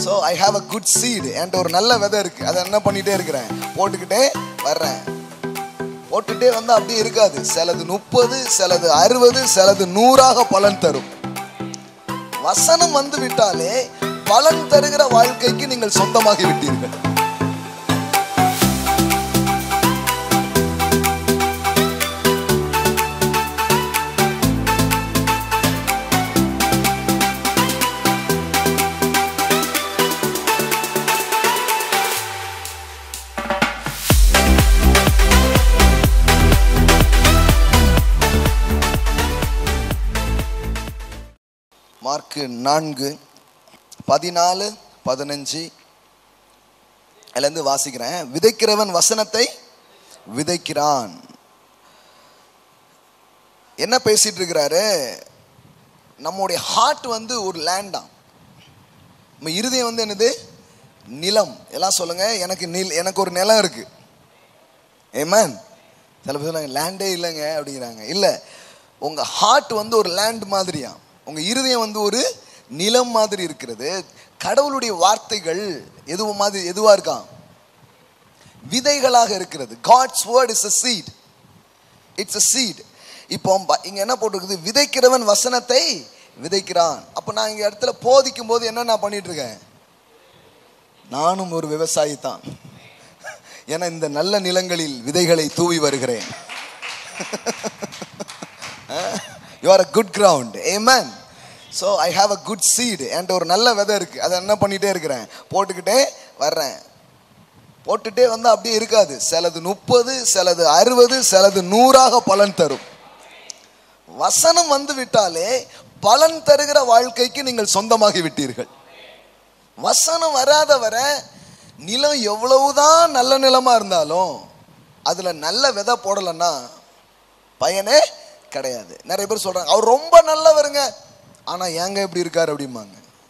so I have a good seed என்கிட்ட ஒரு நல்ல விதை இருக்கு அதை என்ன பண்ணிட்டே இருக்கிறேன் போட்டுக்கிட்டே வர்றேன் போட்டுட்டே வந்து அப்படியே இருக்காது சிலது முப்பது சிலது அறுபது சிலது நூறாக பலன் தரும் வசனம் வந்து விட்டாலே பலன் தருகிற வாழ்க்கைக்கு நீங்கள் சொந்தமாகி விட்டீர்கள் மார்க்கு நான்கு பதினாலு பதினஞ்சு அதுலேருந்து வாசிக்கிறேன் விதைக்கிறவன் வசனத்தை விதைக்கிறான் என்ன பேசிட்டு இருக்கிறாரு நம்முடைய ஹார்ட் வந்து ஒரு லேண்டாம் நம்ம இருதயம் வந்து என்னது நிலம் எல்லாம் சொல்லுங்க எனக்கு நில் எனக்கு ஒரு நிலம் இருக்கு ஏமேன் சில பேர் சொல்லுவாங்க லேண்டே இல்லைங்க அப்படிங்கிறாங்க இல்லை உங்க ஹார்ட் வந்து ஒரு லேண்ட் மாதிரியா உங்க இருதயம் வந்து ஒரு நிலம் மாதிரி இருக்கிறது கடவுளுடைய வார்த்தைகள் எதுவு மாதிரி எதுவா இருக்கான் விதைகளாக இருக்கிறது God's word is a seed it's a seed இப்போ ப- இங்க என்ன போட்டிருக்குது விதைக்கிறவன் வசனத்தை விதைக்கிறான் அப்ப நான் இங்க இடத்துல போதிக்கும் போது என்ன நான் பண்ணிட்டு இருக்கேன் நானும் ஒரு விவசாயி தான் ஏன்னா இந்த நல்ல நிலங்களில் விதைகளை தூவி வருகிறேன் you are a good ground amen so I have a good seed என்கிட்ட ஒரு நல்ல விதை இருக்கு அதை என்ன பண்ணிட்டே இருக்கிறேன் போட்டுக்கிட்டே வர்றேன் போட்டுட்டே வந்து அப்படியே இருக்காது சிலது முப்பது சிலது அறுபது சிலது நூறாக பலன் தரும் வசனம் வந்து விட்டாலே பலன் தருகிற வாழ்க்கைக்கு நீங்கள் சொந்தமாகி விட்டீர்கள் வசனம் வராத வர நிலம் எவ்வளவுதான் நல்ல நிலமா இருந்தாலும் அதுல நல்ல விதை போடலைன்னா பயனே கிடையாது நிறைய பேர் சொல்றாங்க அவர் ரொம்ப நல்லவருங்க ஆனா ஏங்க இப்படி இருக்காரு அப்படிம்பாங்க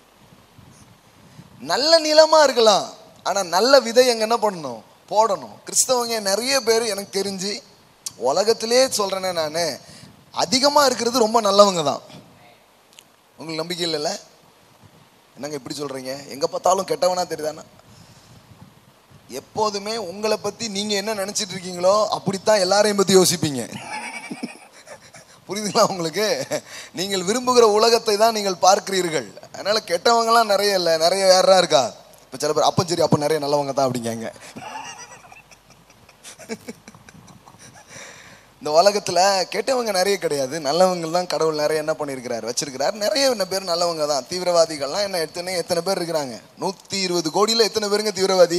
நல்ல நிலமா இருக்கலாம் ஆனா நல்ல விதை எங்க என்ன பண்ணணும் போடணும் கிறிஸ்தவங்க நிறைய பேர் எனக்கு தெரிஞ்சு உலகத்திலே சொல்றேனே நான் அதிகமா இருக்கிறது ரொம்ப நல்லவங்க தான் உங்களுக்கு நம்பிக்கை இல்லைல்ல என்னங்க இப்படி சொல்றீங்க எங்க பார்த்தாலும் கெட்டவனா தெரியுதானா எப்போதுமே உங்களை பத்தி நீங்க என்ன நினைச்சிட்டு இருக்கீங்களோ அப்படித்தான் எல்லாரையும் பத்தி யோசிப்பீங்க புரியுதுங்களா உங்களுக்கு நீங்கள் விரும்புகிற உலகத்தை தான் நீங்கள் பார்க்கிறீர்கள் அதனால கெட்டவங்கலாம் நிறைய இல்லை நிறைய வேறா இருக்கா இப்போ சில பேர் அப்போ சரி அப்போ நிறைய நல்லவங்க தான் அப்படிங்க இந்த உலகத்துல கெட்டவங்க நிறைய கிடையாது நல்லவங்க தான் கடவுள் நிறைய என்ன பண்ணியிருக்கிறார் வச்சிருக்கிறார் நிறைய என்ன பேர் நல்லவங்க தான் தீவிரவாதிகள்லாம் என்ன எத்தனை எத்தனை பேர் இருக்கிறாங்க நூத்தி இருபது கோடியில எத்தனை பேருங்க தீவிரவாதி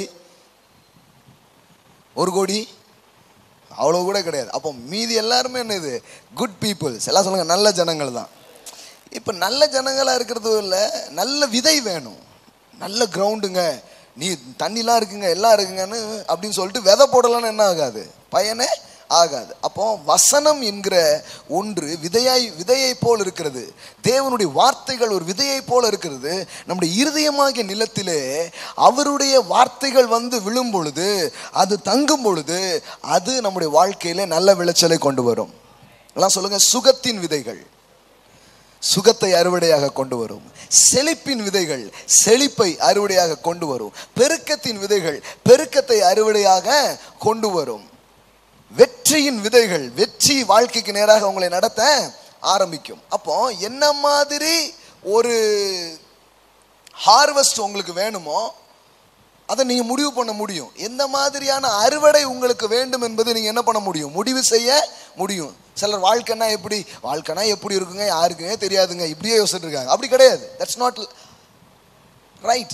ஒரு கோடி அவ்வளோ கூட கிடையாது அப்போ மீதி எல்லாருமே என்னது குட் பீப்புள்ஸ் எல்லாம் சொல்லுங்க நல்ல ஜனங்கள் தான் இப்போ நல்ல ஜனங்களாக இருக்கிறது இல்லை நல்ல விதை வேணும் நல்ல கிரவுண்டுங்க நீ தண்ணிலாம் இருக்குங்க எல்லாம் இருக்குங்கன்னு அப்படின்னு சொல்லிட்டு விதை போடலான்னு என்ன ஆகாது பயனே ஆகாது அப்போ வசனம் என்கிற ஒன்று விதையாய் விதையை போல் இருக்கிறது தேவனுடைய வார்த்தைகள் ஒரு விதையை போல இருக்கிறது நம்முடைய இருதயமாகிய நிலத்திலே அவருடைய வார்த்தைகள் வந்து விழும் பொழுது அது தங்கும் பொழுது அது நம்முடைய வாழ்க்கையிலே நல்ல விளைச்சலை கொண்டு வரும் எல்லாம் சொல்லுங்க சுகத்தின் விதைகள் சுகத்தை அறுவடையாக கொண்டு வரும் செழிப்பின் விதைகள் செழிப்பை அறுவடையாக கொண்டு வரும் பெருக்கத்தின் விதைகள் பெருக்கத்தை அறுவடையாக கொண்டு வரும் வெற்றியின் விதைகள் வெற்றி வாழ்க்கைக்கு நேராக உங்களை நடத்த ஆரம்பிக்கும் அப்போ என்ன மாதிரி ஒரு ஹார்வெஸ்ட் உங்களுக்கு வேணுமோ அதை நீங்க முடிவு பண்ண முடியும் எந்த மாதிரியான அறுவடை உங்களுக்கு வேண்டும் என்பதை நீங்க என்ன பண்ண முடியும் முடிவு செய்ய முடியும் சிலர் வாழ்க்கைனா எப்படி வாழ்க்கைனா எப்படி இருக்குங்க யாருக்குமே தெரியாதுங்க இப்படியே யோசிச்சுட்டு இருக்காங்க அப்படி கிடையாது தட்ஸ் நாட் ரைட்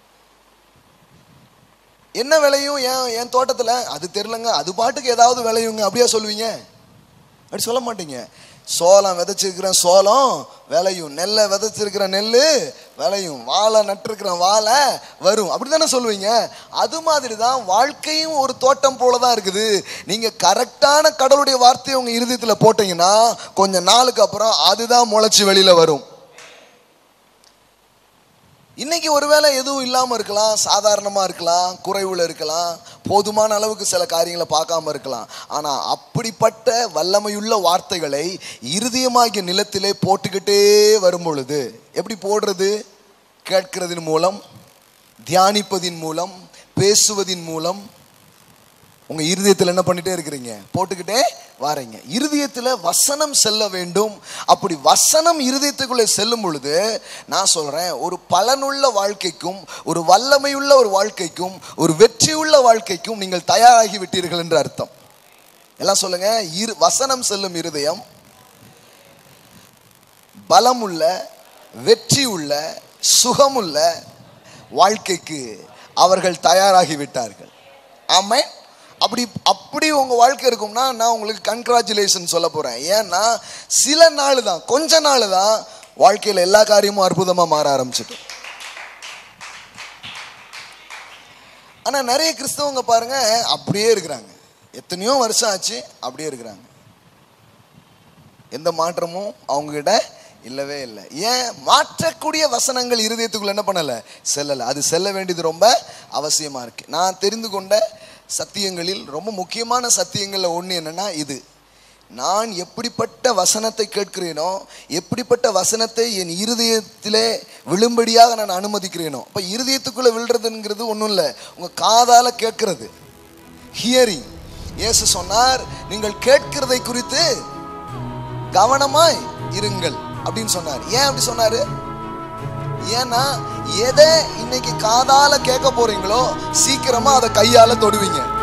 என்ன விளையும் என் என் தோட்டத்தில் அது தெரிலங்க அது பாட்டுக்கு ஏதாவது விளையுங்க அப்படியா சொல்லுவீங்க அப்படி சொல்ல மாட்டீங்க சோளம் விதைச்சிருக்கிற சோளம் விளையும் நெல்லை விதைச்சிருக்கிற நெல் விளையும் வாழை நட்டிருக்கிற வாழை வரும் அப்படி தானே சொல்லுவீங்க அது மாதிரி தான் வாழ்க்கையும் ஒரு தோட்டம் போல தான் இருக்குது நீங்கள் கரெக்டான கடவுளுடைய வார்த்தையை உங்கள் இருதயத்தில் போட்டீங்கன்னா கொஞ்ச நாளுக்கு அப்புறம் அதுதான் முளைச்சி வெளியில் வரும் இன்னைக்கு ஒருவேளை எதுவும் இல்லாமல் இருக்கலாம் சாதாரணமாக இருக்கலாம் குறைவுல இருக்கலாம் போதுமான அளவுக்கு சில காரியங்களை பார்க்காம இருக்கலாம் ஆனால் அப்படிப்பட்ட வல்லமையுள்ள வார்த்தைகளை இருதயமாகிய நிலத்திலே போட்டுக்கிட்டே வரும் பொழுது எப்படி போடுறது கேட்கிறதின் மூலம் தியானிப்பதின் மூலம் பேசுவதின் மூலம் உங்க இருதயத்தில் என்ன பண்ணிட்டே இருக்கிறீங்க போட்டுக்கிட்டே வாரீங்க இருதயத்தில் வசனம் செல்ல வேண்டும் அப்படி வசனம் இருதயத்துக்குள்ளே செல்லும் பொழுது நான் சொல்றேன் ஒரு பலனுள்ள வாழ்க்கைக்கும் ஒரு வல்லமையுள்ள ஒரு வாழ்க்கைக்கும் ஒரு வெற்றியுள்ள வாழ்க்கைக்கும் நீங்கள் தயாராகி விட்டீர்கள் என்று அர்த்தம் எல்லாம் சொல்லுங்க இரு வசனம் செல்லும் இருதயம் பலமுள்ள வெற்றி உள்ள சுகமுள்ள வாழ்க்கைக்கு அவர்கள் தயாராகி விட்டார்கள் ஆமை அப்படி அப்படி உங்க வாழ்க்கை இருக்கும்னா நான் உங்களுக்கு கங்க்ராச்சுலேஷன் சொல்ல போறேன் ஏன்னா சில நாள் தான் கொஞ்ச நாள் தான் வாழ்க்கையில் எல்லா காரியமும் அற்புதமா மாற ஆரம்பிச்சிட்டு ஆனா நிறைய கிறிஸ்தவங்க பாருங்க அப்படியே இருக்கிறாங்க எத்தனையோ வருஷம் ஆச்சு அப்படியே இருக்கிறாங்க எந்த மாற்றமும் அவங்ககிட்ட இல்லவே இல்லை ஏன் மாற்றக்கூடிய வசனங்கள் இருதயத்துக்குள்ள என்ன பண்ணல செல்லல அது செல்ல வேண்டியது ரொம்ப அவசியமா இருக்கு நான் தெரிந்து கொண்ட சத்தியங்களில் ரொம்ப முக்கியமான சத்தியங்கள்ல ஒண்ணு என்னன்னா இது நான் எப்படிப்பட்ட வசனத்தை கேட்கிறேனோ எப்படிப்பட்ட வசனத்தை என் இருதயத்திலே விழும்படியாக நான் அனுமதிக்கிறேனோ அப்ப இருதயத்துக்குள்ள விழுறதுங்கிறது ஒன்றும் இல்லை உங்க காதால கேட்கிறது ஹியரிங் இயேசு சொன்னார் நீங்கள் கேட்கிறதை குறித்து கவனமாய் இருங்கள் அப்படின்னு சொன்னார் ஏன் அப்படி சொன்னாரு ஏன்னா எதை இன்னைக்கு காதால கேட்க போறீங்களோ சீக்கிரமா அதை கையால தொடுவீங்க